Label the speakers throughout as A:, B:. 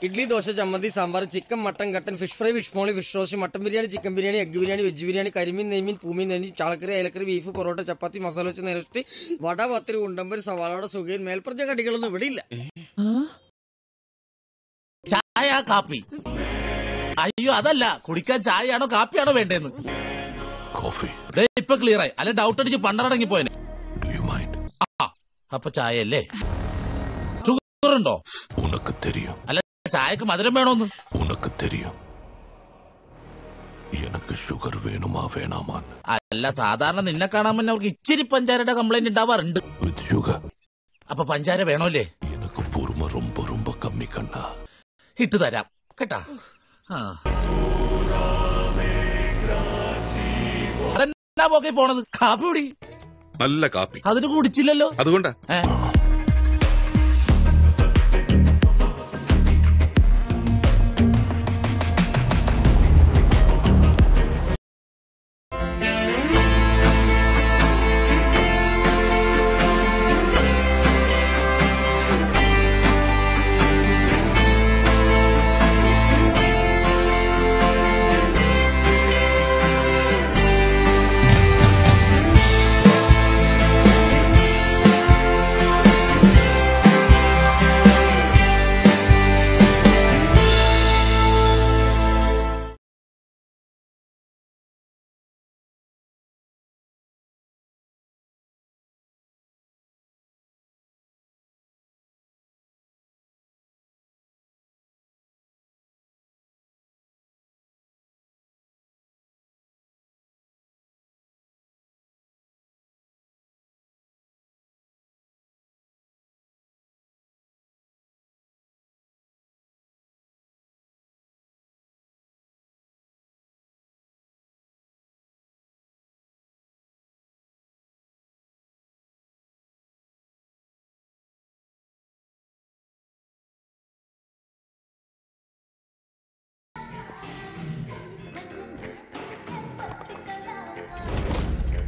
A: Idli dosa chammanthi sambar chicken mutton കട്ടൻ fish fry fish molee fish roast mutton biryani chicken biryani egg biryani veg biryani കരിമീൻ നെയ്മീൻ പൂമീൻ നെയ്മീൻ ചാളക്കറി ഏലക്കറി ബീഫ് പൊറോട്ട ചപ്പാത്തി മസാല വെച്ച് നിരത്തി വട പത്തിരി ഉണ്ടമ്പര് സവാളയുടെ സുഖയും മേൽപ്പറഞ്ഞ കടികളൊന്നും ഇവിടെ ഇല്ല
B: ചായ കാപ്പി അയ്യോ അതല്ല കുടിക്കാൻ ചായയാണോ കാപ്പിയാണോ വേണ്ടേന്ന്
C: കോഫി
B: ദേ, ഇപ്പൊ ക്ലിയർ ആയി അല്ലെ ഡൗട്ട് അടിച്ച് പണ്ടടങ്ങി പോയനെ
C: ഡു യു മൈൻഡ്
B: ആ അപ്പൊ ചായ അല്ലേ ഷുഗർ ഉണ്ടോ
C: ഉനക്ക് തെരിയും
B: അല്ല ചായക്ക് മധുരം വേണോന്ന്
C: ഉനക്ക് തെരിയും എനക്ക് ഷുഗർ വേണുമാ വേണാമാന്ന്
B: അല്ല സാധാരണ നിന്നെ കാണാൻ മുന്നേ അവർക്ക് ഇച്ചിരി പഞ്ചാരയുടെ കംപ്ലൈന്റ് ഉണ്ടാവാറുണ്ട്
C: വിത്ത് ഷുഗർ
B: അപ്പൊ പഞ്ചാര വേണോല്ലേ
C: എനക്ക് പൊറുമ ரொம்ப ரொம்ப കമ്മി കണ്ണ
B: ഇട്ട് തരാം കേട്ടാ ആ. അതെന്നാ പോക്കെ പോണത് കാപ്പി കുടി
D: നല്ല കാപ്പി
B: അതിന് കുടിച്ചില്ലല്ലോ
D: അതുകൊണ്ടാ
B: ഏ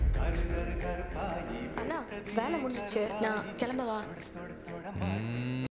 E: அண்ணா வேலை முடிஞ்சிச்சு நான் கிளம்பவா